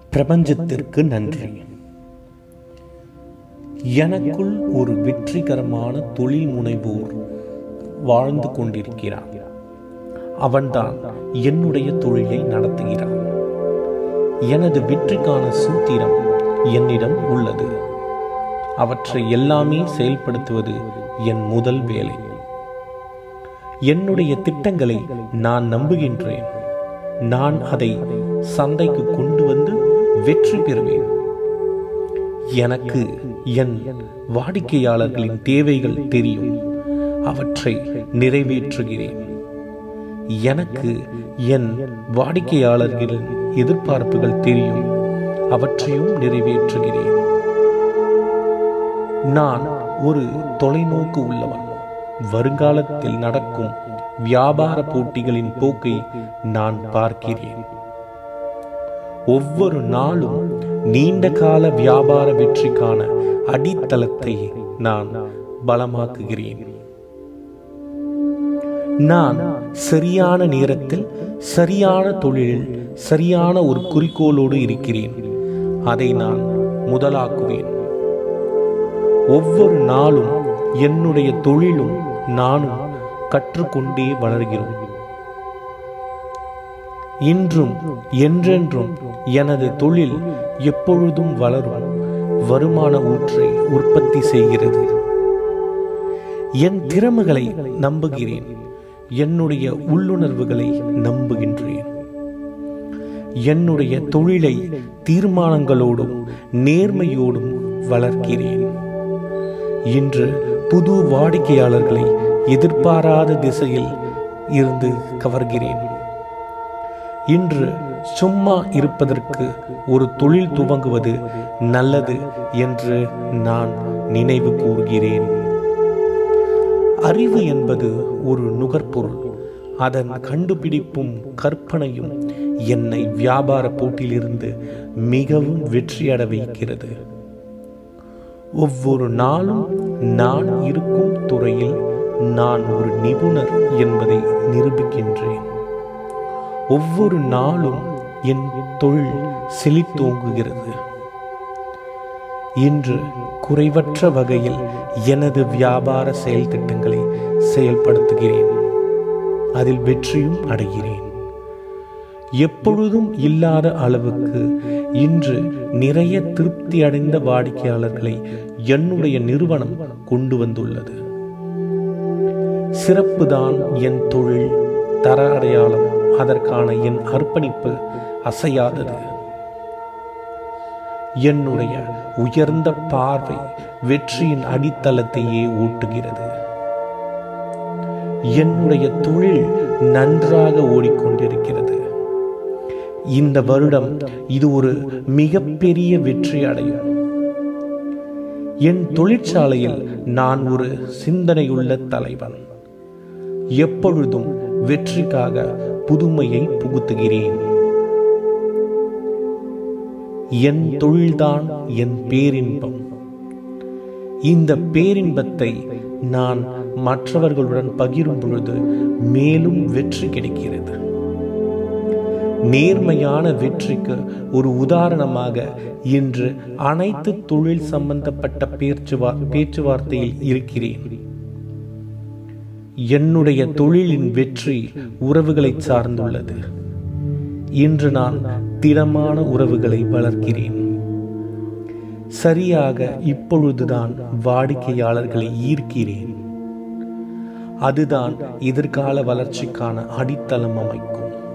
பிரபஞ்சத்திற்கு நன்றி எனக்குள் ஒரு வெற்றிகரமான தொழில் முனைவோர் வாழ்ந்து கொண்டிருக்கிறான் அவன்தான் என்னுடைய தொழிலை நடத்துகிறான் எனது வெற்றிக்கான சூத்திரம் என்னிடம் உள்ளது அவற்றை எல்லாமே செயல்படுத்துவது என் முதல் வேலை என்னுடைய திட்டங்களை நான் நம்புகின்றேன் நான் அதை சந்தைக்கு கொண்டு வந்து வெற்றி பெறுவேன் எனக்கு என் வாடிக்கையாளர்களின் தேவைகள் தெரியும் அவற்றை நிறைவேற்றுகிறேன் எனக்கு என் வாடிக்கையாளர்களின் எதிர்பார்ப்புகள் தெரியும் அவற்றையும் நிறைவேற்றுகிறேன் நான் ஒரு தொலைநோக்கு உள்ளவன் வருங்காலத்தில் நடக்கும் வியாபார போட்டிகளின் போக்கை நான் பார்க்கிறேன் ஒவ்வொரு நாளும் நீண்ட கால வியாபார வெற்றிக்கான அடித்தளத்தை நான் பலமாக்குகிறேன் நான் சரியான நேரத்தில் சரியான தொழிலில் சரியான ஒரு குறிக்கோளோடு இருக்கிறேன் அதை நான் முதலாக்குவேன் ஒவ்வொரு நாளும் என்னுடைய தொழிலும் நானும் கற்றுக்கொண்டே வளர்கிறோம் இன்றும் என்றென்றும் எனது தொழில் எப்பொழுதும் வளரும் வருமான ஊற்றை உற்பத்தி செய்கிறது என் திறமைகளை நம்புகிறேன் என்னுடைய உள்ளுணர்வுகளை நம்புகின்றேன் என்னுடைய தொழிலை தீர்மானங்களோடும் நேர்மையோடும் வளர்க்கிறேன் இன்று புது வாடிக்கையாளர்களை எதிர்பாராத திசையில் இருந்து கவர்கிறேன் இன்று சும்மா இருப்பதற்கு ஒரு தொழில் துவங்குவது நல்லது என்று நான் நினைவு கூறுகிறேன் அறிவு என்பது ஒரு நுகர்பொருள் அதன் கண்டுபிடிப்பும் கற்பனையும் என்னை வியாபார போட்டியிலிருந்து மிகவும் வெற்றியட வைக்கிறது ஒவ்வொரு நாளும் நான் இருக்கும் துறையில் நான் ஒரு நிபுணர் என்பதை நிரூபிக்கின்றேன் ஒவ்வொரு நாளும் என் தொழில் செழித்தோங்குகிறது இன்று குறைவற்ற வகையில் எனது வியாபார செயல் திட்டங்களை செயல்படுத்துகிறேன் அதில் வெற்றியும் அடைகிறேன் எப்பொழுதும் இல்லாத அளவுக்கு இன்று நிறைய திருப்தி அடைந்த வாடிக்கையாளர்களை என்னுடைய நிறுவனம் கொண்டு வந்துள்ளது சிறப்புதான் என் தொழில் தர அடையாளம் அதற்கான என் அர்ப்பணிப்பு அசையாதது என்னுடைய உயர்ந்த பார்வை வெற்றியின் அடித்தளத்தையே ஊட்டுகிறது என்னுடைய தொழில் நன்றாக ஓடிக்கொண்டிருக்கிறது இந்த வருடம் இது ஒரு மிகப்பெரிய வெற்றி அடையும் என் தொழிற்சாலையில் நான் ஒரு சிந்தனையுள்ள தலைவன் எப்பொழுதும் வெற்றிக்காக புதுமையை புகுத்துகிறேன் என் தொழில்தான் என் பேரின்பம் இந்த பேரின்பத்தை நான் மற்றவர்களுடன் பகிரும் பொழுது மேலும் வெற்றி கிடைக்கிறது நேர்மையான வெற்றிக்கு ஒரு உதாரணமாக இன்று அனைத்து தொழில் சம்பந்தப்பட்ட பேச்சுவா பேச்சுவார்த்தையில் இருக்கிறேன் என்னுடைய தொழிலின் வெற்றி உறவுகளை சார்ந்துள்ளது இன்று நான் திடமான உறவுகளை வளர்க்கிறேன் சரியாக இப்பொழுதுதான் வாடிக்கையாளர்களை ஈர்க்கிறேன் அதுதான் எதிர்கால வளர்ச்சிக்கான அடித்தளம் அமைக்கும்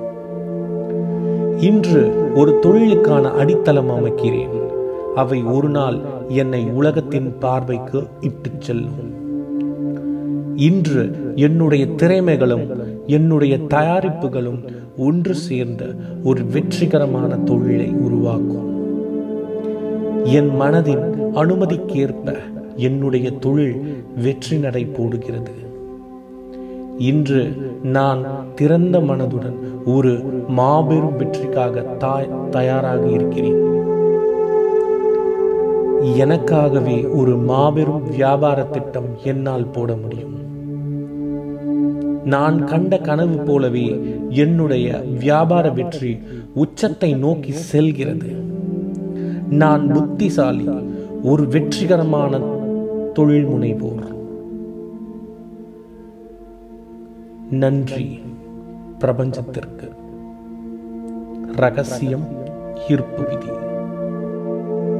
இன்று ஒரு தொழிலுக்கான அடித்தளம் அமைக்கிறேன் அவை ஒரு நாள் என்னை உலகத்தின் பார்வைக்கு இட்டுச் செல்லும் இன்று என்னுடைய திறமைகளும் என்னுடைய தயாரிப்புகளும் ஒன்று சேர்ந்த ஒரு வெற்றிகரமான தொழிலை உருவாக்கும் என் மனதின் அனுமதிக்கேற்ப என்னுடைய தொழில் வெற்றி நடை போடுகிறது இன்று நான் திறந்த மனதுடன் ஒரு மாபெரும் வெற்றிக்காக தாய் தயாராக இருக்கிறேன் எனக்காகவே ஒரு மாபெரும் வியாபார திட்டம் என்னால் போட முடியும் நான் கண்ட கனவு போலவே என்னுடைய வியாபார வெற்றி உச்சத்தை நோக்கி செல்கிறது நான் புத்திசாலி ஒரு வெற்றிகரமான தொழில் முனைவோர் நன்றி பிரபஞ்சத்திற்கு ரகசியம் ஈர்ப்பு விதி